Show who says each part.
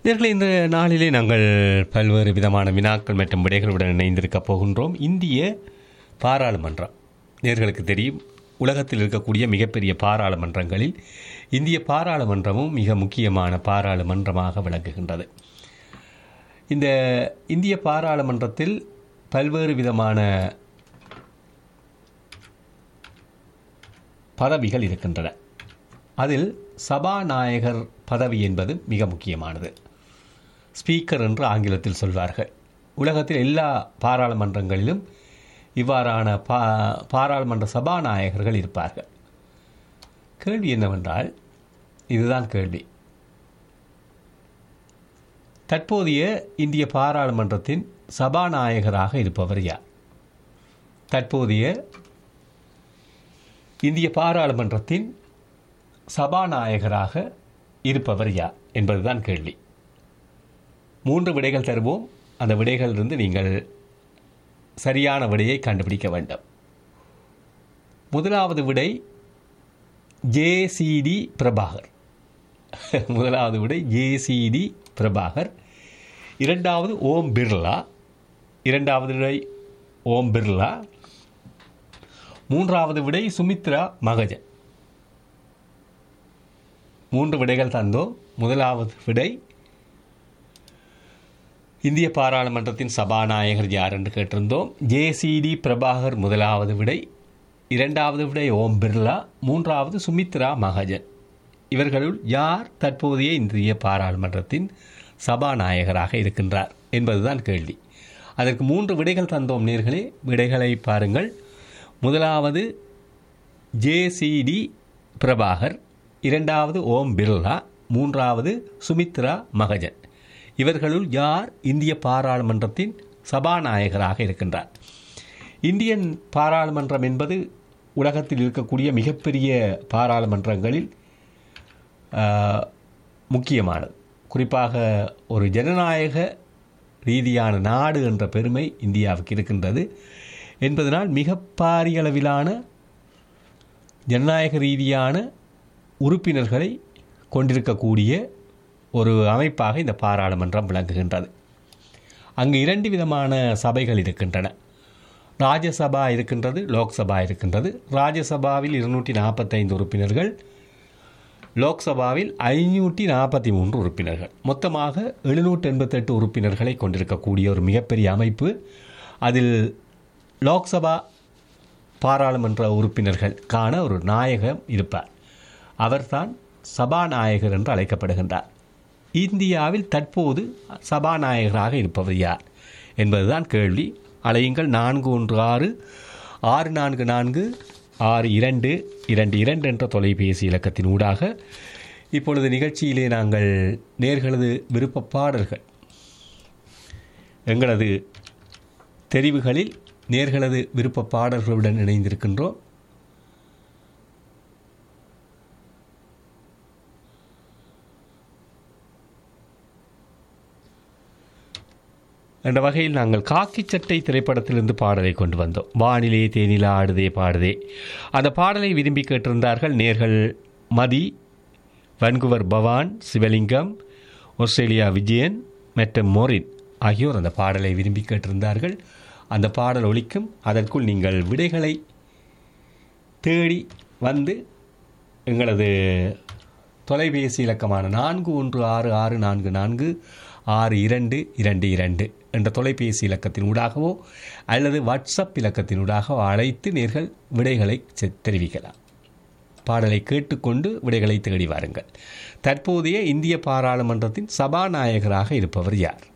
Speaker 1: நேர்களை இந்த நாளிலே நாங்கள் பல்வேறு விதமான வினாக்கள் மற்றும் விடைகளுடன் இணைந்திருக்க போகின்றோம் இந்திய பாராளுமன்றம் நேர்களுக்கு தெரியும் உலகத்தில் இருக்கக்கூடிய மிகப்பெரிய பாராளுமன்றங்களில் இந்திய பாராளுமன்றமும் மிக முக்கியமான பாராளுமன்றமாக விளங்குகின்றது இந்த இந்திய பாராளுமன்றத்தில் பல்வேறு விதமான பதவிகள் இருக்கின்றன அதில் சபாநாயகர் பதவி என்பது மிக முக்கியமானது ஸ்பீக்கர் என்று ஆங்கிலத்தில் சொல்வார்கள் உலகத்தில் எல்லா பாராளுமன்றங்களிலும் இவ்வாறான பா பாராளுமன்ற சபாநாயகர்கள் இருப்பார்கள் கேள்வி என்னவென்றால் இதுதான் கேள்வி தற்போதைய இந்திய பாராளுமன்றத்தின் சபாநாயகராக இருப்பவர் யார் தற்போதைய இந்திய பாராளுமன்றத்தின் சபாநாயகராக இருப்பவர் யார் என்பதுதான் கேள்வி மூன்று விடைகள் தருவோம் அந்த விடைகளிலிருந்து நீங்கள் சரியான விடையை கண்டுபிடிக்க வேண்டும் முதலாவது விடை ஜேசிடி பிரபாகர் முதலாவது விடை ஜேசிடி பிரபாகர் இரண்டாவது ஓம் பிர்லா இரண்டாவது விடை ஓம் பிர்லா மூன்றாவது விடை சுமித்ரா மகஜன் மூன்று விடைகள் தந்தோம் முதலாவது விடை இந்திய பாராளுமன்றத்தின் சபாநாயகர் யார் என்று கேட்டிருந்தோம் ஜேசிடி பிரபாகர் முதலாவது விடை இரண்டாவது விடை ஓம் பிர்லா மூன்றாவது சுமித்ரா மகஜன் இவர்களுள் யார் தற்போதைய இந்திய பாராளுமன்றத்தின் சபாநாயகராக இருக்கின்றார் என்பதுதான் கேள்வி அதற்கு மூன்று விடைகள் தந்தோம் நேர்களே விடைகளை பாருங்கள் முதலாவது ஜேசிடி பிரபாகர் இரண்டாவது ஓம் பிர்லா மூன்றாவது சுமித்ரா மகஜன் இவர்களுள் யார் இந்திய பாராளுமன்றத்தின் சபாநாயகராக இருக்கின்றார் இந்தியன் பாராளுமன்றம் என்பது உலகத்தில் இருக்கக்கூடிய மிகப்பெரிய பாராளுமன்றங்களில் முக்கியமானது குறிப்பாக ஒரு ஜனநாயக ரீதியான நாடு என்ற பெருமை இந்தியாவுக்கு இருக்கின்றது என்பதனால் மிக பாரிய அளவிலான ஜனநாயக ரீதியான உறுப்பினர்களை கொண்டிருக்கக்கூடிய ஒரு அமைப்பாக இந்த பாராளுமன்றம் விளங்குகின்றது அங்கு இரண்டு விதமான சபைகள் இருக்கின்றன ராஜ்யசபா இருக்கின்றது லோக்சபா இருக்கின்றது ராஜ்யசபாவில் இருநூற்றி நாற்பத்தைந்து உறுப்பினர்கள் லோக்சபாவில் ஐநூற்றி நாற்பத்தி மூன்று உறுப்பினர்கள் மொத்தமாக எழுநூற்றி எண்பத்தெட்டு உறுப்பினர்களை கொண்டிருக்கக்கூடிய ஒரு மிகப்பெரிய அமைப்பு அதில் லோக்சபா பாராளுமன்ற உறுப்பினர்களுக்கான ஒரு நாயகம் இருப்பார் அவர்தான் சபாநாயகர் என்று அழைக்கப்படுகின்றார் இந்தியாவில் தற்போது சபாநாயகராக இருப்பவர் யார் என்பதுதான் கேள்வி அலையுங்கள் நான்கு ஒன்று ஆறு ஆறு நான்கு நான்கு ஆறு இரண்டு இரண்டு இரண்டு என்ற தொலைபேசி இலக்கத்தின் ஊடாக இப்பொழுது நிகழ்ச்சியிலே நாங்கள் நேர்களது விருப்ப பாடல்கள் எங்களது தெரிவுகளில் நேர்களது விருப்ப பாடல்களுடன் இணைந்திருக்கின்றோம் என்ற வகையில் நாங்கள் காக்கி சட்டை திரைப்படத்திலிருந்து பாடலை கொண்டு வந்தோம் வானிலே தேனிலா ஆடுதே பாடுதே அந்த பாடலை விரும்பி கேட்டிருந்தார்கள் நேர்கள் மதி வன்குவர் பவான் சிவலிங்கம் ஆஸ்திரேலியா விஜயன் மற்றும் மோரின் ஆகியோர் அந்த பாடலை விரும்பி கேட்டிருந்தார்கள் அந்த பாடல் ஒலிக்கும் அதற்குள் நீங்கள் விடைகளை தேடி வந்து எங்களது தொலைபேசி இலக்கமான நான்கு ஒன்று ஆறு ஆறு நான்கு நான்கு ஆறு இரண்டு இரண்டு இரண்டு என்ற தொலைபேசி இலக்கத்தின் ஊடாகவோ அல்லது வாட்ஸ்அப் இலக்கத்தின் ஊடாகவோ அழைத்து நேர்கள் விடைகளை தெரிவிக்கலாம் பாடலை கேட்டுக்கொண்டு விடைகளை தேடி வாருங்கள் தற்போதைய இந்திய பாராளுமன்றத்தின் சபாநாயகராக இருப்பவர் யார்